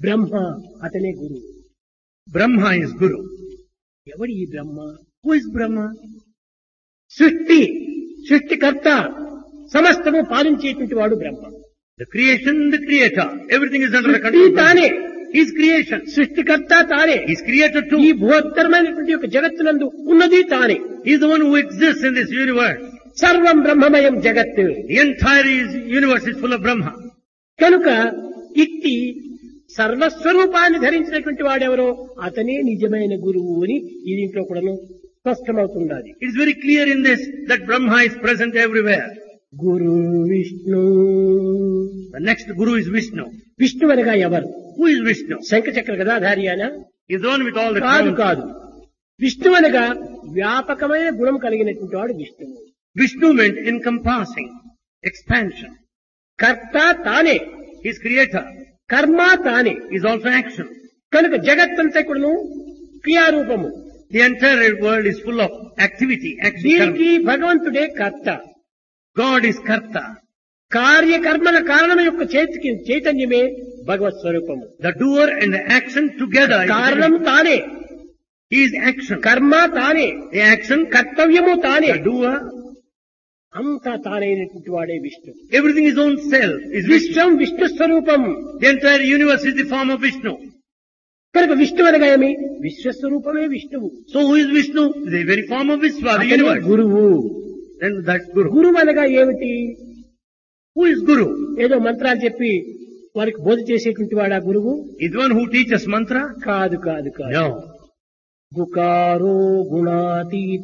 బ్రహ్మ అతనే గురువు Brahma is Guru. ఎవడు ఈ బ్రహ్మ Who is Brahma? సృష్టి సృష్టికర్త సమస్తము పాలించేటువంటి వాడు బ్రహ్మ The creation, the creator. Everything is under the సృష్టి control of తానే Brahma. His creation. సృష్టికర్త తానే He's creator ఈ too. బృహత్తరమైనటువంటి యొక్క జగత్తునందు ఉన్నది తానే He's the one who exists in this universe. సర్వం బ్రహ్మమయం జగత్ The entire is, universe is full of Brahma. కనుక ఇట్టి సర్వస్వరూపాన్ని ధరించినటువంటి వాడెవరో అతనే నిజమైన గురువు అని ఈ దీంట్లో కూడాను స్పష్టమవుతున్నది It's very clear in this that Brahma is present everywhere. Guru Vishnu The next Guru is Vishnu. Vishnu అనగా ఎవరు Who is Vishnu? శంఖచక్ర గదాధారి అనా He's the one with all the కాదు crowns. కాదు విష్ణు అనగా వ్యాపకమైన గుణం కలిగినటువంటి వాడు విష్ణువు Vishnu meant encompassing, expansion. కర్త తానే He's creator. కర్మ తానే He's also action. కనుక జగత్తంతా కూడాను క్రియారూపము The entire world is full of activity, action. దీనికి karma. భగవంతుడే కర్త God is Karta. కార్యకర్మల కారణం యొక్క చేతికి చైతన్యమే భగవత్ స్వరూపము The doer and the action together. is- కారణం తానే He is action. కర్మ తానే The action, కర్తవ్యము తానే the doer, అంతా తానైనటువంటి వాడే Vishnu everything is own self. Is Vishnu. విశ్వం విష్ణు స్వరూపం The entire universe is the form of Vishnu. కనుక విష్ణు అనగా ఏమి విశ్వస్వరూపమే విష్ణువు So who is Vishnu? The very form of Vishwa, the అతనే universe. గురువు Then that's Guru. గురువు అనగా ఏమిటి Who is Guru? ఏదో మంత్రాలు చెప్పి వారికి బోధ చేసేటువంటి వాడా గురువు Is the one who teaches mantra? కాదు కాదు కాదు No. గుకారో గుణాతీత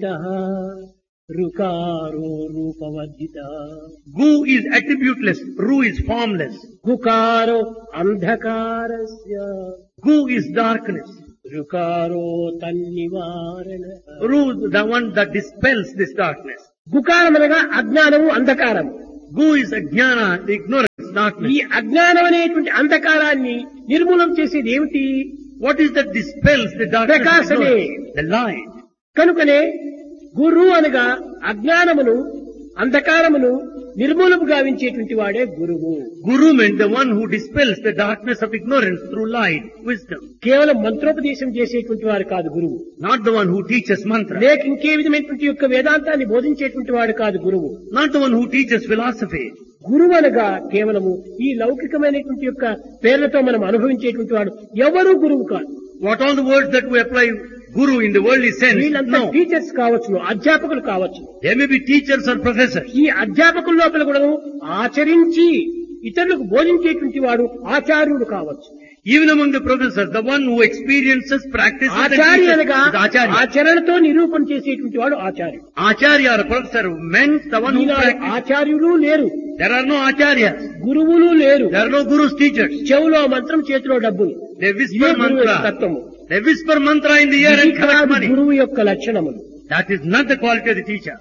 రుకారో రూపవర్జిత Gu is attributeless. Ru is formless. గుకారో అంధకారస్య Gu is darkness. రుకారో తన్నివారణ Ru, the one that dispels this darkness. గుకారం అనగా అజ్ఞానము అంధకారం Gu is ajnana, the ignorance, ఈ darkness. అజ్ఞానం అనేటువంటి అంధకారాన్ని నిర్మూలన చేసేది ఏమిటి What is that dispels the darkness? of ప్రకాశమే. ignorance? The light. కనుకనే గురు అనగా అజ్ఞానమును అంధకారమును నిర్మూలము గావించేటువంటి వాడే గురువు Guru meant the one who dispels the darkness of ignorance through light, wisdom. కేవలం మంత్రోపదేశం చేసేటువంటి వారు కాదు గురువు Not the one who teaches mantra. లేక ఇంకే విధమైనటువంటి యొక్క వేదాంతాన్ని బోధించేటువంటి వాడు కాదు గురువు Not the one who teaches philosophy. గురువు అనగా కేవలము ఈ లౌకికమైనటువంటి యొక్క పేర్లతో మనం అనుభవించేటువంటి వాడు ఎవరు గురువు కాదు What all the words that we apply Guru in the worldly sense? వీళ్ళంతా No. టీచర్స్ కావచ్చును అధ్యాపకులు కావచ్చు They may be teachers or professors. ఈ అధ్యాపకుల లోపల కూడా ఆచరించి ఇతరులకు బోధించేటువంటి వాడు ఆచార్యుడు కావచ్చు Even among the professors, the one who experiences, practices, and Acharya teaches అనగా is Acharya. ఆచరణతో నిరూపణ చేసేటువంటి వాడు ఆచార్యుడు Acharya or professor meant the one who Eenadu practices. ఆచార్యులు లేరు There are no acharyas. గురువులు లేరు There are no gurus, teachers. చెవులో మంత్రం చేతిలో డబ్బులు They ఇదే whisper గురువు యొక్క mantra. తత్వము They whisper mantra in the ear ఇది and collect కాదు money. గురువు యొక్క లక్షణములు That is not the quality of the teacher.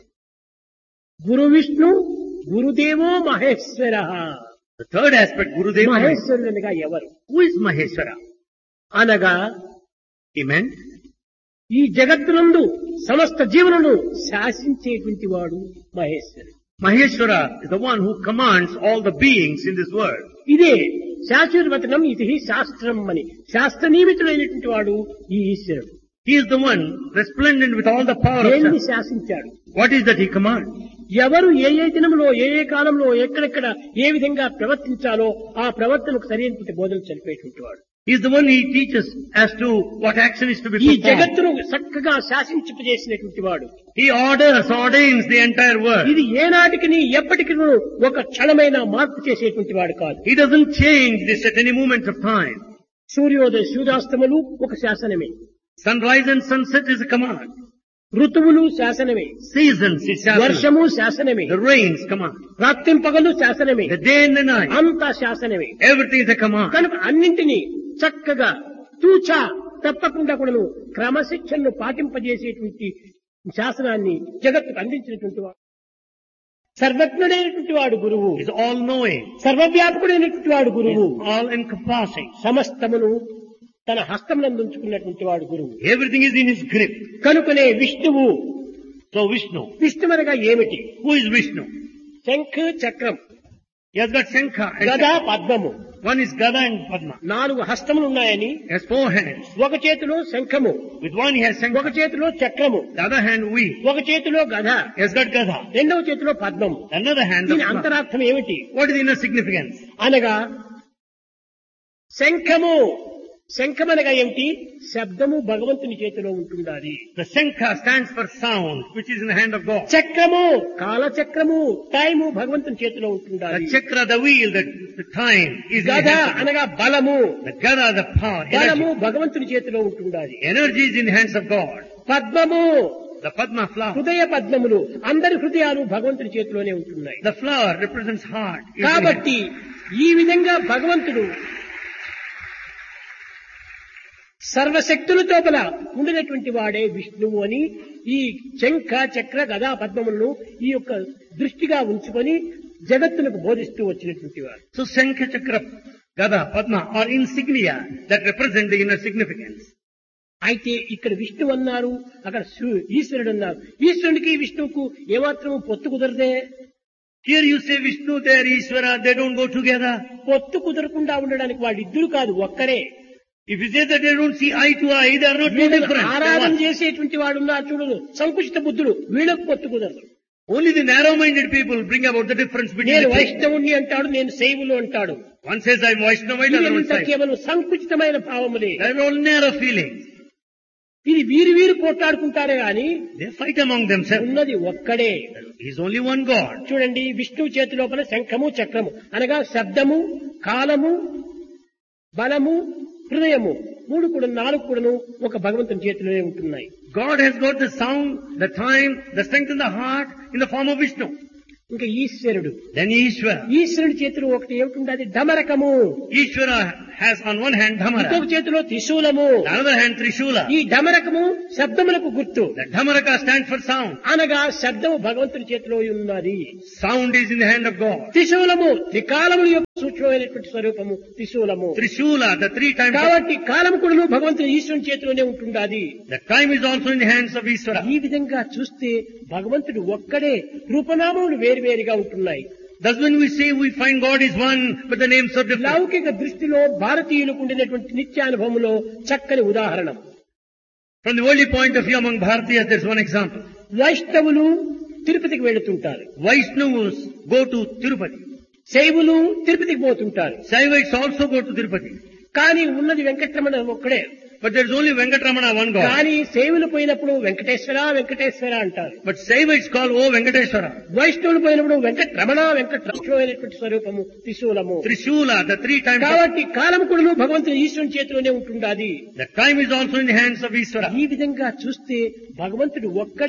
Guru Vishnu గురుదేవో Maheshwara The third aspect, Gurudeva. meant- మహేశ్వరుడు అనగా ఎవరు Who is Maheshwara? అనగా He meant ఈ జగత్తునందు సమస్త జీవులను శాసించేటువంటి వాడు మహేశ్వరుడు Maheshwara is the one who commands all the beings in this world. ఇదే శాశ్వతవచనం ఇది శాస్త్రం అని శాస్త్ర నియమితుడైనటువంటి వాడు ఈ ఈశ్వరుడు He is the one resplendent with all the power of దేన్ని Shastra. శాసించాడు What is that he commands? ఎవరు ఏ ఏ దినంలో ఏ ఏ కాలంలో ఎక్కడెక్కడ ఏ విధంగా ప్రవర్తించాలో ఆ ప్రవర్తనకు సరైనటువంటి బోధనలు చనిపోయేటువంటి వాడు He is the one he teaches as to what action is to be ఈ performed. జగత్తును చక్కగా శాసించిపజేసినటువంటి వాడు He orders, ordains the entire world. ఇది ఏనాటికి ఎప్పటికీ ఒక క్షణమైన మార్పు చేసేటువంటి వాడు కాదు He doesn't change this at any moment of time. సూర్యోదయ సూర్యాస్తములు ఒక శాసనమే Sunrise and sunset is a command. ఋతువులు శాసనమే Seasons is Shastra. వర్షము శాసనమే The rains command. రాత్రింపగలు శాసనమే The day and the night. అంతా శాసనమే Everything is a command. కనుక అన్నింటినీ చక్కగా తూచా తప్పకుండా కూడాను క్రమశిక్షణను పాటింపజేసేటువంటి శాసనాన్ని జగత్తుకు అందించినటువంటి వాడు సర్వజ్ఞుడైనటువంటి వాడు గురువు He is all knowing. సర్వవ్యాపకుడైనటువంటి వాడు He గురువు is all encompassing. సమస్తమును తన హస్తమునందుంచుకున్నటువంటి వాడు గురువు Everything is in his grip. కనుకనే విష్ణువు So Vishnu. విష్ణువనగా ఏమిటి Who is Vishnu? శంఖ చక్రం He has got Shankha and గదా పద్మము One is Gada and Padma. నాలుగు హస్తములు ఉన్నాయని He has four hands. ఒక చేతిలో శంఖము With one he has ఒక Shankar. చేతిలో చక్రము The other hand we. ఒక చేతిలో గధ He has got Gada. రెండవ చేతిలో పద్మము Another hand. దీని Of Padma. అంతరార్థం ఏమిటి What is the inner significance? అనగా శంఖము శంఖమనగా ఏమిటి శబ్దము భగవంతుని చేతిలో ఉంటుండాలి The Shankha stands for sound, which is in the hand of God. చక్రము కాలచక్రము టైము భగవంతుని చేతిలో ఉంటుండాలి The chakra, the wheel, the, the time is in the గద hand of God. అనగా బలము The Gada, the power, బలము energy. భగవంతుని చేతిలో ఉంటుండాలి Energy is in the hands of God. పద్మము The Padma flower. హృదయ పద్మములు అందరి హృదయాలు భగవంతుని చేతిలోనే ఉంటున్నాయి The flower represents heart. is in the hand. కాబట్టి ఈ విధంగా భగవంతుడు సర్వశక్తుల తోపల ఉండినటువంటి వాడే విష్ణువు అని ఈ శంఖ చక్ర గదా పద్మములను ఈ యొక్క దృష్టిగా ఉంచుకొని జగత్తులకు బోధిస్తూ వచ్చినటువంటి వారు So Shankha, Chakra, Gada, Padma are insignia that represent the inner significance. అయితే ఇక్కడ విష్ణు అన్నారు అక్కడ శివు- ఈశ్వరుడు అన్నారు ఈశ్వరునికి విష్ణువుకు ఏమాత్రం పొత్తు కుదరదే Here you say Vishnu, there Ishvara, they don't go together. పొత్తు కుదరకుండా ఉండడానికి వాళ్ళు ఇద్దరు కాదు ఒక్కరే If you say that they don't see eye to eye, they are not two వీళ్ళని different. They are ఆరాధన one. చేసేటువంటి వాడు ఉన్నారు చూడదు సంకుచిత బుద్ధుడు వీళ్ళకు పొత్తు కుదరదు Only the narrow-minded people bring about the difference between నేను the two. వైష్ణవుని అంటాడు నేను శైవులు అంటాడు One says I'm Vaishnavite, other one ఇదంతా says. కేవలం సంకుచితమైన భావములే They are all narrow feelings. ఇది వీరు వీరు పోట్లాడుకుంటారే గాని They fight among themselves. ఉన్నది ఒక్కడే He's only one God. చూడండి విష్ణువు చేతి లోపల శంఖము చక్రము అనగా శబ్దము కాలము బలము హృదయము మూడు కూడా నాలుగు కూడాను ఒక భగవంతుని చేతిలోనే ఉంటున్నాయి God has got the sound, the time, the strength in the heart in the form of Vishnu. ఇంకా ఈశ్వరుడు Then Ishvara. ఈశ్వరుడి చేతిలో ఒకటి ఏమిటి అది డమరకము Ishvara has on one hand ఇంకొక Dhamara, చేతిలో త్రిశూలము the other hand Trishula. ఈ డమరకము శబ్దములకు గుర్తు The Dhamaraka stands for sound. అనగా శబ్దము భగవంతుని చేతిలో ఉన్నది Sound is in the hand of God. త్రిశూలము త్రికాలముల యొక్క సూక్ష్మమైనటువంటి స్వరూపము త్రిశూలము Trishula, the three times. of- కాబట్టి కాలము కూడాను భగవంతుని ఈశ్వరుని చేతిలోనే ఉంటుండాది The time is also in the hands of Ishvara. ఈ విధంగా చూస్తే భగవంతుడు ఒక్కడే రూపనామములు వేరువేరుగా ఉంటున్నాయి Thus when we say we find God is one, but the names are different. లౌకిక దృష్టిలో భారతీయులకు ఉండినటువంటి నిత్యానుభవంలో చక్కని ఉదాహరణ From the worldly point of view among Bharatiyas, there's one example. వైష్ణవులు తిరుపతికి వెళుతుంటారు Vaishnavas go to Tirupati. శైవులు తిరుపతికి పోతుంటారు Saivites also go to Tirupati. కానీ ఉన్నది వెంకటరమణ ఒక్కడే But there's only Venkatramana, one God. కానీ శైవులు పోయినప్పుడు వెంకటేశ్వర వెంకటేశ్వర అంటారు But Saivites call, oh Venkateshwara. వైష్ణవులు పోయినప్పుడు వెంకటరమణ వెంకటరమణమైనటువంటి స్వరూపము త్రిశూలము Trishula, the three times. of- కాబట్టి కాలం కూడా భగవంతుని ఈశ్వరుని చేతిలోనే ఉంటుండాది The time is also in the hands of Ishvara. ఈ విధంగా చూస్తే భగవంతుడు ఒక్కడే